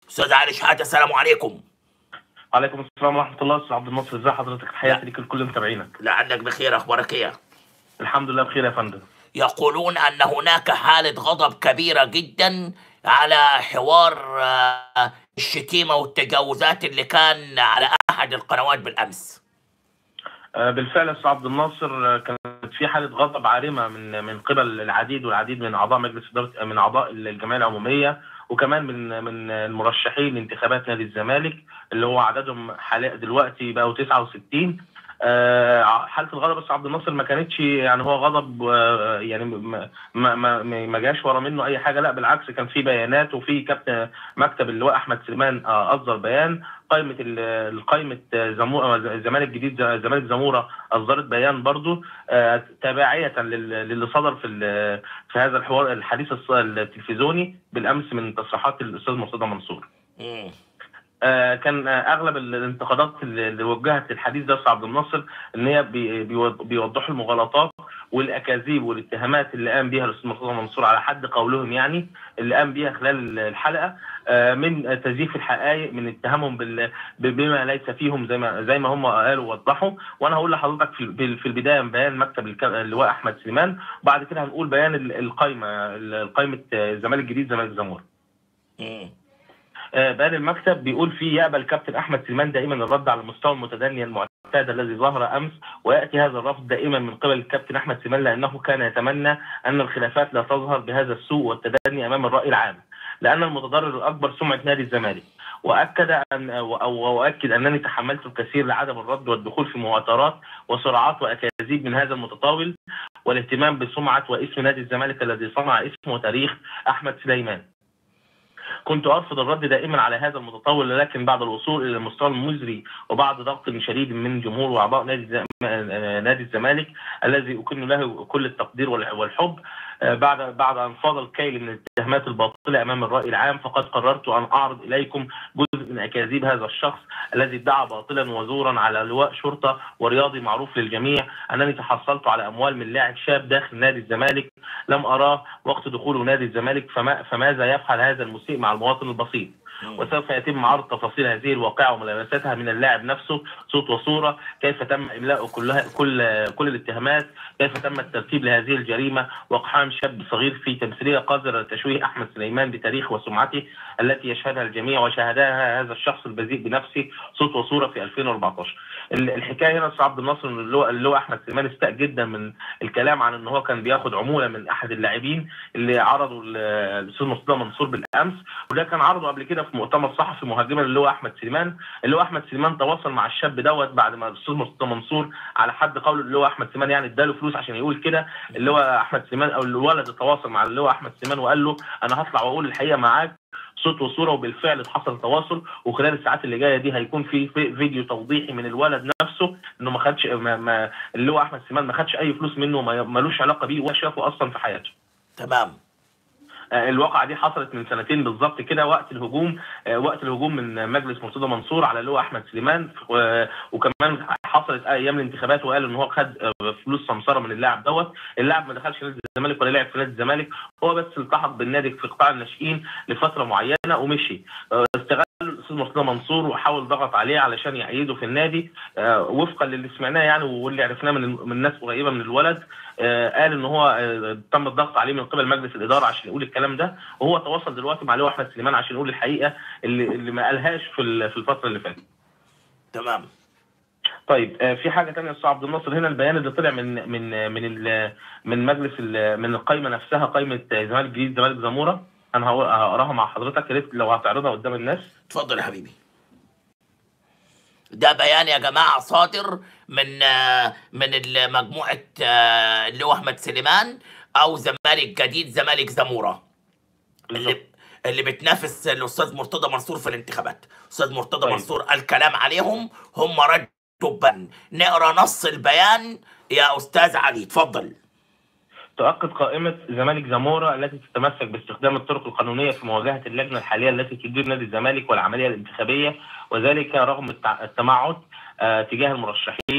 استاذ علي شحاته السلام عليكم وعليكم السلام ورحمه الله استاذ عبد الناصر ازي حضرتك تحياتي ليك الكل متابعينك لعلك بخير اخبارك ايه الحمد لله بخير يا فندم يقولون ان هناك حاله غضب كبيره جدا على حوار آه، الشتيمه والتجاوزات اللي كان على احد القنوات بالامس آه، بالفعل يا استاذ عبد الناصر آه، كانت في حاله غضب عارمه من من قبل العديد والعديد من اعضاء مجلس اداره من اعضاء الجمعيه العموميه وكمان من من المرشحين لانتخابات نادي الزمالك اللي هو عددهم حاليا دلوقتي بقوا 69 آه، حاله الغضب بس عبد الناصر ما كانتش يعني هو غضب آه، يعني ما ما ما, ما جاش ورا منه اي حاجه لا بالعكس كان في بيانات وفي كابتن مكتب اللواء احمد سليمان آه، اصدر بيان قائمه ال- قائمه زمو- الزمالك الجديد الزمالك زموره اصدرت بيان برضو آه، تبعيه لل- للي صدر في ال- في هذا الحوار الحديث الص- التلفزيوني بالامس من تصريحات الاستاذ مرتضى منصور مم. آه، كان آه، اغلب ال- الانتقادات اللي اللي وجهت للحديث ده استاذ عبد الناصر ان هي بي- بيوض- بيوضحوا المغالطات والاكاذيب والاتهامات اللي قام بيها الاستاذ مرتضى منصور على حد قولهم يعني اللي قام بيها خلال الحلقه آه، من تزييف الحقائق من اتهامهم بال- بما ليس فيهم زي ما زي ما هم قالوا ووضحوا وانا هقول لحضرتك في ال- في البدايه بيان مكتب الك- اللواء احمد سليمان وبعد كده هنقول بيان ال- القايمه ال- قائمه آه، الزمالك الجديد زمالك زمور مم. آه، بيان المكتب بيقول فيه يقبل كابتن احمد سليمان دائما الرد على المستوى المتدني المعتاد الذي ظهر امس وياتي هذا الرفض دائما من قبل الكابتن احمد سليمان لانه كان يتمنى ان الخلافات لا تظهر بهذا السوء والتدني امام الراي العام لان المتضرر الاكبر سمعه نادي الزمالك واكد ان او واؤكد انني تحملت الكثير لعدم الرد والدخول في مواترات وصراعات واكاذيب من هذا المتطاول والاهتمام بسمعه واسم نادي الزمالك الذي صنع اسم وتاريخ احمد سليمان كنت ارفض الرد دائما على هذا المتطور لكن بعد الوصول الى المستوى المزري وبعد ضغط شديد من جمهور واعضاء نادي الزم- نادي الزمالك الذي اكن له كل التقدير والح- والحب آه، بعد بعد ان فاض الكيل من الاتهامات الباطله امام الراي العام فقد قررت ان اعرض اليكم جزء من اكاذيب هذا الشخص الذي ادعى باطلا وزورا على لواء شرطه ورياضي معروف للجميع انني تحصلت على اموال من لاعب شاب داخل نادي الزمالك لم اراه وقت دخوله نادي الزمالك فما فماذا يفعل هذا المسيء مع المواطن البسيط وسوف يتم عرض تفاصيل هذه الواقعه وملامساتها من اللاعب نفسه صوت وصوره كيف تم املاء كلها كل كل الاتهامات كيف تم الترتيب لهذه الجريمه واقحام شاب صغير في تمثيليه قذره لتشويه احمد سليمان بتاريخ وسمعته التي يشهدها الجميع وشاهدها هذا الشخص البذيء بنفسه صوت وصوره في 2014 ال- الحكايه هنا استاذ عبد الناصر ان اللواء اللواء احمد سليمان استاء جدا من الكلام عن ان هو كان بياخد عموله من احد اللاعبين اللي عرضوا ال- الاستاذ مرتضى منصور بالامس وده كان عرضه قبل كده في مؤتمر صحفي مهاجما اللواء احمد سليمان اللواء احمد سليمان تواصل مع الشاب دوت بعد ما الاستاذ مرتضى منصور على حد قول اللواء احمد سليمان يعني اداله فلوس عشان يقول كده اللواء احمد سليمان او الولد تواصل مع اللواء احمد سليمان وقال له انا هطلع واقول الحقيقه معاك صوت وصوره وبالفعل حصل تواصل وخلال الساعات اللي جايه دي هيكون في في فيديو توضيحي من الولد نفسه انه ما خدش ما, ما اللواء احمد سليمان ما خدش اي فلوس منه ما ملوش علاقه بيه ولا شافه اصلا في حياته تمام آه، الواقعه دي حصلت من سنتين بالظبط كده وقت الهجوم آه، وقت الهجوم من مجلس مرتضى منصور على اللواء احمد سليمان و- وكمان حصلت ايام الانتخابات وقال ان هو خد آه، فلوس سمسره من اللاعب دوت اللاعب ما دخلش نادي الزمالك ولا لعب في نادي الزمالك هو بس التحق بالنادي في قطاع الناشئين لفتره معينه ومشي آه، استغل الاستاذ مرتضى منصور وحاول ضغط عليه علشان يأيده في النادي آه، وفقا للي سمعناه يعني واللي عرفناه من من ناس قريبه من الولد آه، قال ان هو آه، تم الضغط عليه من قبل مجلس الاداره عشان يقول الكلام ده وهو تواصل دلوقتي مع لواء احمد سليمان عشان يقول الحقيقه اللي اللي ما قالهاش في ال- في الفتره اللي فاتت. تمام طيب آه، في حاجه ثانيه يا استاذ عبد الناصر هنا البيان اللي طلع من من من ال- من مجلس ال- من القائمه نفسها قائمه زمالك جديد زمالك زموره انا هقول- هقراها مع حضرتك يا ريت لو هتعرضها قدام الناس اتفضل يا حبيبي ده بيان يا جماعة صادر من آه، من ال- مجموعة آه، اللي هو أحمد سليمان أو زمالك جديد زمالك زمورة اللي اللي بتنافس الأستاذ مرتضى منصور في الانتخابات أستاذ مرتضى طيب. منصور قال كلام عليهم هم ردوا بن نقرا نص البيان يا أستاذ علي اتفضل تؤكد قائمة زمالك زمورة التي تتمسك باستخدام الطرق القانونية في مواجهة اللجنة الحالية التي تدير نادي الزمالك والعملية الانتخابية وذلك رغم التع- التمعن آه، تجاه المرشحين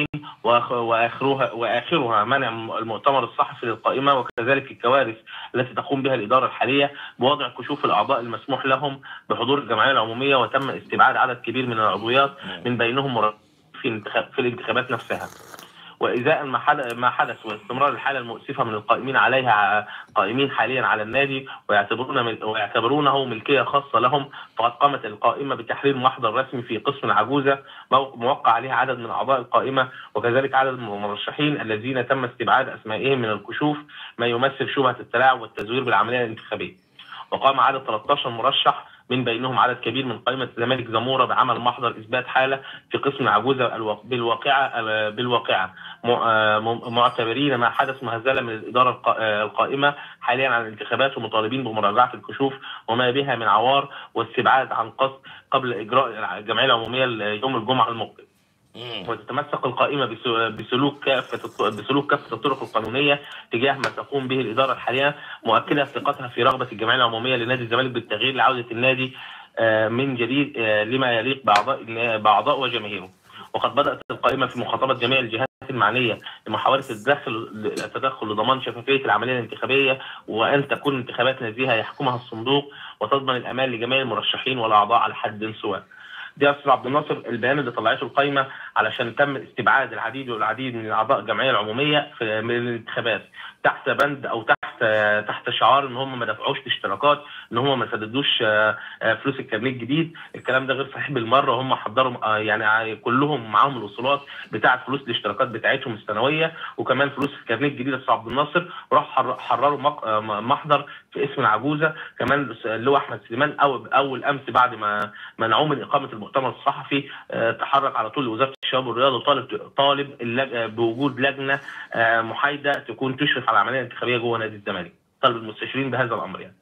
وآخ- واخرها واخرها منع المؤتمر الصحفي للقائمه وكذلك الكوارث التي تقوم بها الاداره الحاليه بوضع كشوف الاعضاء المسموح لهم بحضور الجمعيه العموميه وتم استبعاد عدد كبير من العضويات من بينهم مرشحين في انتخاب في الانتخابات نفسها وإزاء ما حدث ما حدث واستمرار الحالة المؤسفة من القائمين عليها ع- قائمين حاليا على النادي ويعتبرون مل- ويعتبرونه ملكية خاصة لهم فقد قامت القائمة بتحرير محضر رسمي في قسم العجوزة مو- موقع عليه عدد من أعضاء القائمة وكذلك عدد من المرشحين الذين تم استبعاد أسمائهم من الكشوف ما يمثل شبهة التلاعب والتزوير بالعملية الانتخابية وقام عدد 13 مرشح من بينهم عدد كبير من قائمة الزمالك زمورة بعمل محضر إثبات حالة في قسم العجوزة الوا- بالواقعة بالواقعة م- آه، م- معتبرين ما حدث مهزلة من الإدارة الق- آه، القائمة حاليا عن الانتخابات ومطالبين بمراجعة الكشوف وما بها من عوار واستبعاد عن قصد قبل إجراء الجمعية العمومية يوم الجمعة المقبل مم. وتتمسك القائمة بس- بسلوك كافة الط- بسلوك كافة الطرق القانونية تجاه ما تقوم به الإدارة الحالية مؤكدة ثقتها في رغبة الجمعية العمومية لنادي الزمالك بالتغيير لعودة النادي آه، من جديد آه، لما يليق بأعضاء بأعضاء وجماهيره وقد بدأت القائمة في مخاطبة جميع الجهات المعنية لمحاولة التدخل التدخل لضمان شفافية العملية الانتخابية وأن تكون انتخابات نزيهة يحكمها الصندوق وتضمن الأمان لجميع المرشحين والأعضاء على حد سواء. دي أستاذ عبد الناصر البيان اللي طلعته القائمة علشان تم استبعاد العديد والعديد من اعضاء الجمعيه العموميه في من الانتخابات تحت بند او تحت تحت شعار ان هم ما دفعوش اشتراكات ان هم ما سددوش آه، آه، فلوس الكارنيه الجديد الكلام ده غير صحيح بالمره هم حضروا آه، يعني كلهم معاهم الوصولات بتاعه فلوس الاشتراكات بتاعتهم السنويه وكمان فلوس الكارنيه الجديد يا استاذ عبد الناصر وراحوا حر- حرروا مق- آه، محضر في اسم العجوزه كمان اللي هو احمد سليمان أو اول امس بعد ما منعوه من اقامه المؤتمر الصحفي آه، تحرك على طول لوزاره الشباب والرياضه وطالب طالب اللج- آه، بوجود لجنه آه، محايده تكون تشرف على العمليه الانتخابيه جوه نادي الزمالك طالب المستشارين بهذا الامر يعني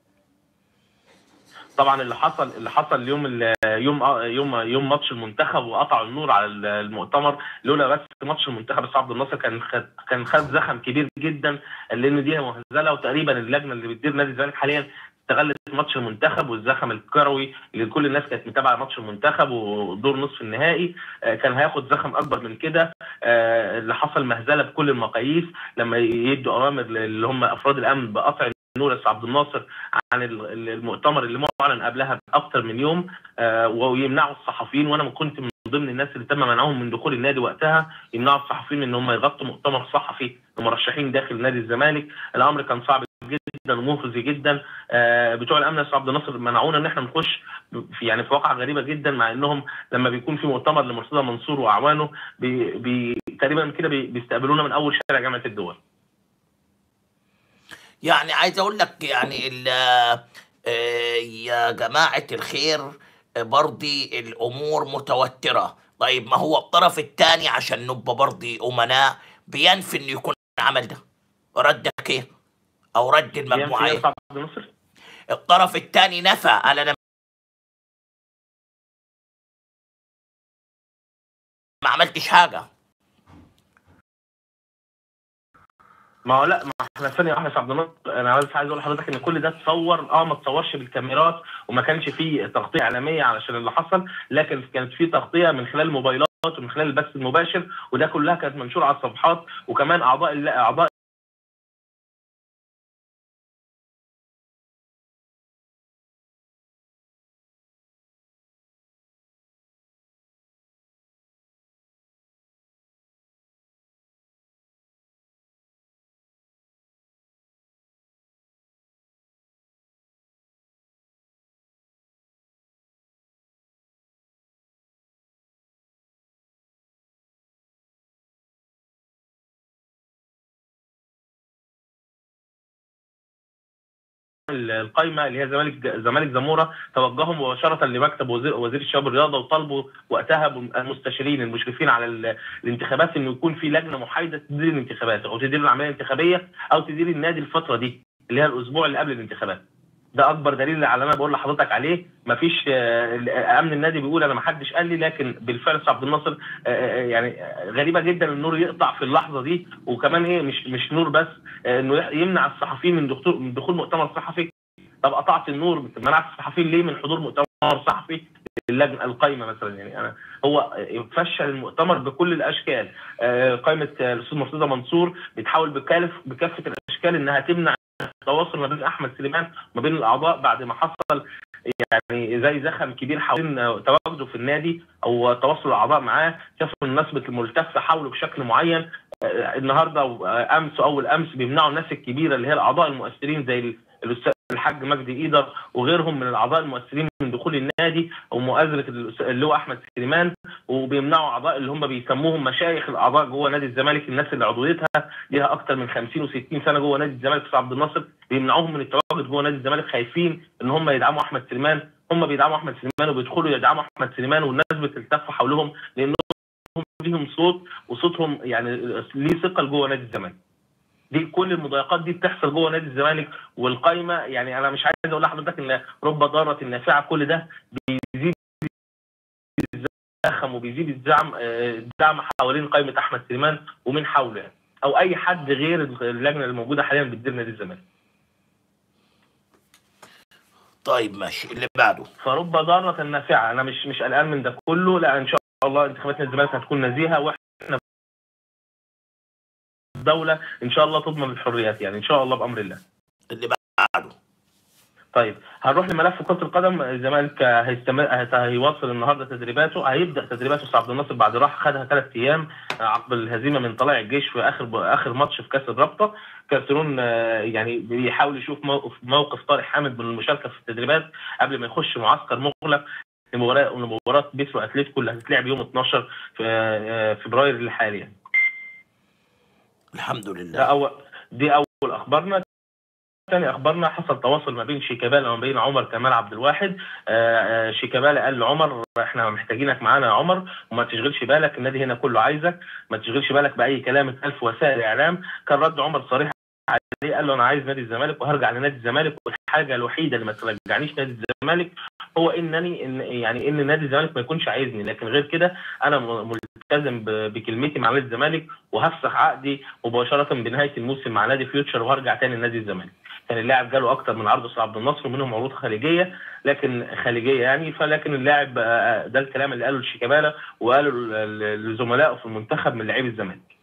طبعا اللي حصل اللي حصل يوم ال- يوم آه، يوم يوم ماتش المنتخب وقطعوا النور على ال- المؤتمر لولا بس ماتش المنتخب بس عبد الناصر كان خد كان خد زخم كبير جدا لان دي مهزله وتقريبا اللجنه اللي بتدير نادي الزمالك حاليا استغلت ماتش المنتخب والزخم الكروي اللي كل الناس كانت متابعه ماتش المنتخب ودور نصف النهائي آه، كان هياخد زخم اكبر من كده آه، اللي حصل مهزله بكل المقاييس لما يدوا اوامر اللي هم افراد الامن بقطع النور يا أستاذ عبد الناصر عن ال- المؤتمر اللي معلن قبلها باكثر من يوم آه، ويمنعوا الصحفيين وانا كنت من ضمن الناس اللي تم منعهم من دخول النادي وقتها يمنعوا الصحفيين من ان هم يغطوا مؤتمر صحفي لمرشحين داخل نادي الزمالك الامر كان صعب جدا ومخزي جدا آه، بتوع الامن يا أستاذ عبد الناصر منعونا ان احنا نخش في يعني في واقعه غريبه جدا مع انهم لما بيكون في مؤتمر لمرتضى منصور واعوانه بي بي تقريبا كده بي بيستقبلونا من اول شارع جامعه الدول يعني عايز اقول لك يعني ال- آه، يا جماعة الخير آه، برضي الامور متوترة طيب ما هو الطرف الثاني عشان نبقى برضي امناء بينفي انه يكون عمل ده ردك ايه او رد ينفي المجموعة يا ايه أستاذ عبد الناصر الطرف الثاني نفى قال انا ما عملتش حاجة ما هو لا ما احنا ثانيه واحده يا أستاذ عبد الناصر انا بس عايز اقول لحضرتك ان كل ده اتصور اه ما اتصورش بالكاميرات وما كانش فيه تغطيه اعلاميه علشان اللي حصل لكن كانت فيه تغطيه من خلال الموبايلات ومن خلال البث المباشر وده كلها كانت منشوره على الصفحات وكمان اعضاء الل- اعضاء القايمه اللي هي زمالك زمالك زموره توجهوا مباشره لمكتب وزير وزير الشباب والرياضه وطالبوا وقتها المستشارين المشرفين على ال- الانتخابات انه يكون في لجنه محايده تدير الانتخابات او تدير العمليه الانتخابيه او تدير النادي الفتره دي اللي هي الاسبوع اللي قبل الانتخابات ده اكبر دليل على اللي انا بقول لحضرتك عليه مفيش آه، امن النادي بيقول انا ما حدش قال لي لكن بالفعل أستاذ عبد الناصر آه، آه، يعني آه، غريبه جدا النور يقطع في اللحظه دي وكمان ايه مش مش نور بس آه، انه يح- يمنع الصحفيين من دخول من دخول مؤتمر صحفي طب قطعت النور منعت الصحفيين ليه من حضور مؤتمر صحفي اللجنه القايمه مثلا يعني انا هو فشل المؤتمر بكل الاشكال آه، قائمه الاستاذ مرتضى منصور بتحاول بكالف بكافه الاشكال انها تمنع التواصل ما بين احمد سليمان وما بين الاعضاء بعد ما حصل يعني زي زخم كبير حوالين تواجده في النادي او تواصل الاعضاء معاه شافوا الناس الملتفه حوله بشكل معين آه، النهارده وامس واول امس بيمنعوا الناس الكبيره اللي هي الاعضاء المؤثرين زي الاستاذ الحاج مجدي ايدر وغيرهم من الاعضاء المؤثرين من دخول النادي او مؤازره اللواء احمد سليمان وبيمنعوا اعضاء اللي هم بيسموهم مشايخ الاعضاء جوه نادي الزمالك الناس اللي عضويتها ليها اكثر من 50 و60 سنه جوه نادي الزمالك في عبد الناصر بيمنعوهم من التواجد جوه نادي الزمالك خايفين ان هم يدعموا احمد سليمان هم بيدعموا احمد سليمان وبيدخلوا يدعموا احمد سليمان والناس بتلتف حولهم لانهم ليهم صوت وصوتهم يعني ليه ثقل جوه نادي الزمالك دي كل المضايقات دي بتحصل جوه نادي الزمالك والقايمه يعني انا مش عايز اقول لحضرتك ان رب ضاره نافعه كل ده بيزيد الزخم وبيزيد الدعم الدعم حوالين قائمه احمد سليمان ومن حوله يعني. او اي حد غير اللجنه الموجوده حاليا بتدير نادي الزمالك. طيب ماشي اللي بعده فرب ضاره نافعه انا مش مش قلقان من ده كله لا ان شاء الله انتخابات نادي الزمالك هتكون نزيهه واحنا الدوله ان شاء الله تضمن الحريات يعني ان شاء الله بامر الله. اللي بعده طيب هنروح لملف كره القدم الزمالك هيستمر هيواصل النهارده تدريباته هيبدا تدريباته في عبد الناصر بعد راحه خدها ثلاث ايام عقب الهزيمه من طلائع الجيش في اخر اخر ماتش في كاس الرابطه كارترون يعني بيحاول يشوف موقف موقف طارق حامد من المشاركه في التدريبات قبل ما يخش معسكر مغلق لمباراه لمباراه بيترو اتلتيكو اللي هتتلعب يوم 12 في فبراير الحالي يعني. الحمد لله ده اول دي اول اخبارنا ثاني اخبارنا حصل تواصل ما بين شيكابالا وما بين عمر كمال عبد الواحد آآ آآ شيكابالا قال لعمر احنا محتاجينك معانا يا عمر وما تشغلش بالك النادي هنا كله عايزك ما تشغلش بالك باي كلام اتقال في وسائل الاعلام كان رد عمر صريح عليه قال له انا عايز نادي الزمالك وهرجع لنادي الزمالك والحاجه الوحيده اللي ما ترجعنيش نادي الزمالك هو انني إن يعني ان نادي الزمالك ما يكونش عايزني لكن غير كده انا ملتزم بكلمتي مع نادي الزمالك وهفسخ عقدي مباشره بنهايه الموسم مع نادي فيوتشر وهرجع تاني لنادي الزمالك كان اللاعب جاله اكتر من عرض عبد الناصر ومنهم عروض خارجيه لكن خارجيه يعني فلكن اللاعب ده الكلام اللي قاله لشيكابالا وقاله لزملائه في المنتخب من لاعبي الزمالك.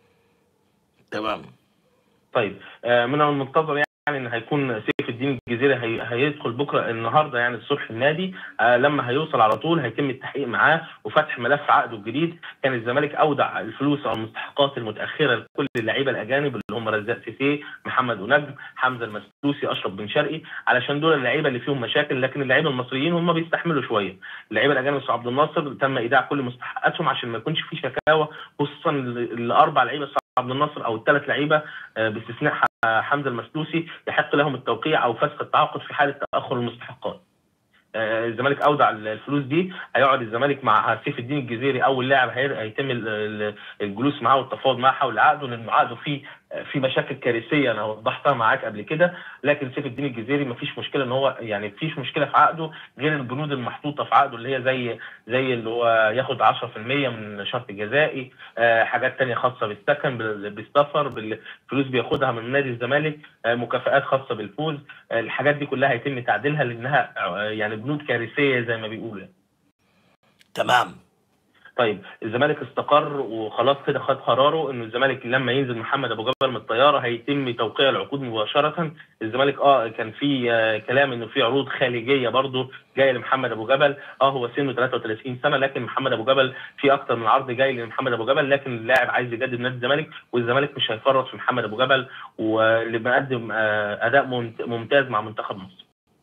تمام. طيب من المنتظر يعني ان هيكون سيف الدين الجزيري هي... هيدخل بكره النهارده يعني الصبح النادي آه لما هيوصل على طول هيتم التحقيق معاه وفتح ملف عقده الجديد كان الزمالك اودع الفلوس او المستحقات المتاخره لكل اللعيبه الاجانب اللي هم رزاق سيسي محمد ونجم حمزه المسلوسي اشرف بن شرقي علشان دول اللعيبه اللي فيهم مشاكل لكن اللعيبه المصريين هم بيستحملوا شويه اللعيبه الاجانب عبد الناصر تم ايداع كل مستحقاتهم عشان ما يكونش في شكاوى خصوصا الاربع لعيبه عبد الناصر او الثلاث لعيبه باستثناء حمزه المسلوسي يحق لهم التوقيع او فسخ التعاقد في حاله تاخر المستحقات. الزمالك اودع الفلوس دي هيقعد الزمالك مع سيف الدين الجزيري اول لاعب هيتم الجلوس معاه والتفاوض معاه حول عقده لان عقده فيه في مشاكل كارثيه انا وضحتها معاك قبل كده لكن سيف الدين الجزيري ما فيش مشكله ان هو يعني مفيش مشكله في عقده غير البنود المحطوطه في عقده اللي هي زي زي اللي هو ياخد 10% من شرط جزائي آه حاجات ثانيه خاصه بالسكن بالسفر بالفلوس بياخدها من نادي الزمالك آه مكافآت خاصه بالفوز آه الحاجات دي كلها هيتم تعديلها لانها يعني بنود كارثيه زي ما بيقولوا تمام طيب الزمالك استقر وخلاص كده خد قراره انه الزمالك لما ينزل محمد ابو جبل من الطياره هيتم توقيع العقود مباشره الزمالك اه كان في آه كلام انه في عروض خارجيه برضه جايه لمحمد ابو جبل اه هو سنه 33 سنه لكن محمد ابو جبل في اكتر من عرض جاي لمحمد ابو جبل لكن اللاعب عايز يجدد نادي الزمالك والزمالك مش هيفرط في محمد ابو جبل واللي مقدم آه اداء ممتاز مع منتخب مصر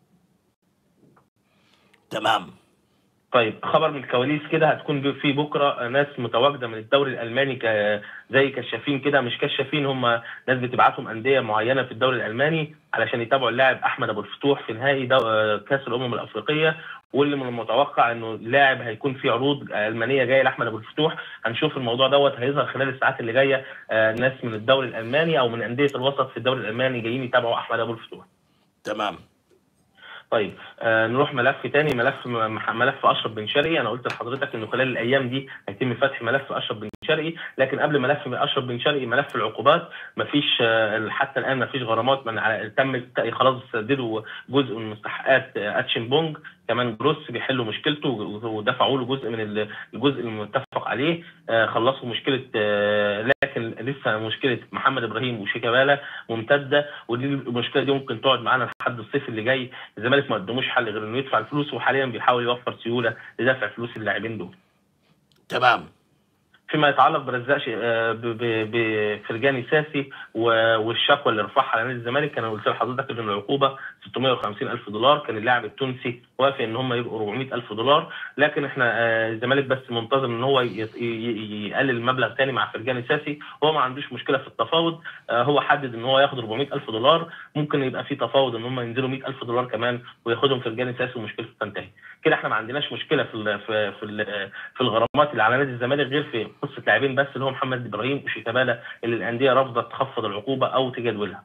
تمام طيب خبر من الكواليس كده هتكون في بكره ناس متواجده من الدوري الالماني ك زي كشافين كده مش كشافين هم ناس بتبعتهم انديه معينه في الدوري الالماني علشان يتابعوا اللاعب احمد ابو الفتوح في نهائي كاس الامم الافريقيه واللي من المتوقع انه اللاعب هيكون في عروض المانيه جايه لاحمد ابو الفتوح هنشوف الموضوع دوت هيظهر خلال الساعات اللي جايه ناس من الدوري الالماني او من انديه الوسط في الدوري الالماني جايين يتابعوا احمد ابو الفتوح تمام طيب آه نروح ملف تاني ملف ملف اشرف بن شرقي انا قلت لحضرتك انه خلال الايام دي هيتم فتح ملف اشرف بن شرقي لكن قبل ملف اشرف بن شرقي ملف العقوبات مفيش آه، حتى الان مفيش غرامات من على- تم خلاص سددوا جزء من مستحقات آه، اتشن بونج كمان جروس بيحلوا مشكلته ودفعوا له جزء من ال- الجزء المتفق عليه آه، خلصوا مشكله آه، لكن لسه مشكله محمد ابراهيم وشيكابالا ممتده ودي المشكله دي ممكن تقعد معانا لحد الصيف اللي جاي الزمالك ما قدموش حل غير انه يدفع الفلوس وحاليا بيحاول يوفر سيوله لدفع فلوس اللاعبين دول تمام فيما يتعلق برزاق ش- آه، ب- ب- بفرجاني ساسي و- والشكوى اللي رفعها على نادي الزمالك انا قلت لحضرتك ان العقوبه 650 الف دولار كان اللاعب التونسي وافق ان هم يبقوا 400 الف دولار لكن احنا آه، الزمالك بس منتظر ان هو ي- ي- ي- يقلل المبلغ تاني مع فرجاني ساسي هو ما عندوش مشكله في التفاوض آه، هو حدد ان هو ياخد 400 الف دولار ممكن يبقى في تفاوض ان هم ينزلوا 100 الف دولار كمان وياخدهم فرجاني ساسي ومشكلته تنتهي كده احنا ما عندناش مشكله في ال في في, ال في الغرامات اللي على نادي الزمالك غير في قصه لاعبين بس اللي هو محمد ابراهيم وشيكابالا اللي الانديه رافضه تخفض العقوبه او تجدولها.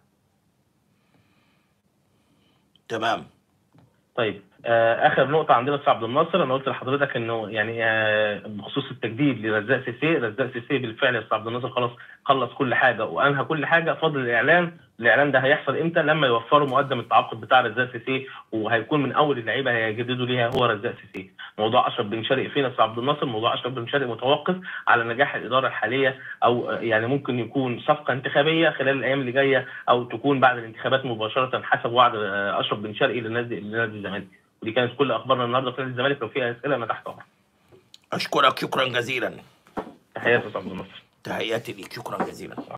تمام طيب آه اخر نقطه عندنا في عبد الناصر انا قلت لحضرتك انه يعني آه بخصوص التجديد لرزاق سيسي رزاق سيسي بالفعل يا استاذ عبد الناصر خلاص خلص كل حاجه وانهى كل حاجه فاضل الاعلان الاعلان ده هيحصل امتى لما يوفروا مقدم التعاقد بتاع رزاق سيسي وهيكون من اول اللعيبه هيجددوا ليها هو رزاق سيسي موضوع اشرف بن شرقي فين يا استاذ عبد الناصر موضوع اشرف بن شرقي متوقف على نجاح الاداره الحاليه او آه، يعني ممكن يكون صفقه انتخابيه خلال الايام اللي جايه او تكون بعد الانتخابات مباشره حسب وعد آه، اشرف بن شرقي لنادي لنادي الزمالك ودي كانت كل اخبارنا النهارده في نادي الزمالك لو في اسئله انا تحت امرك اشكرك شكرا جزيلا تحياتي يا استاذ عبد الناصر تحياتي ليك شكرا جزيلا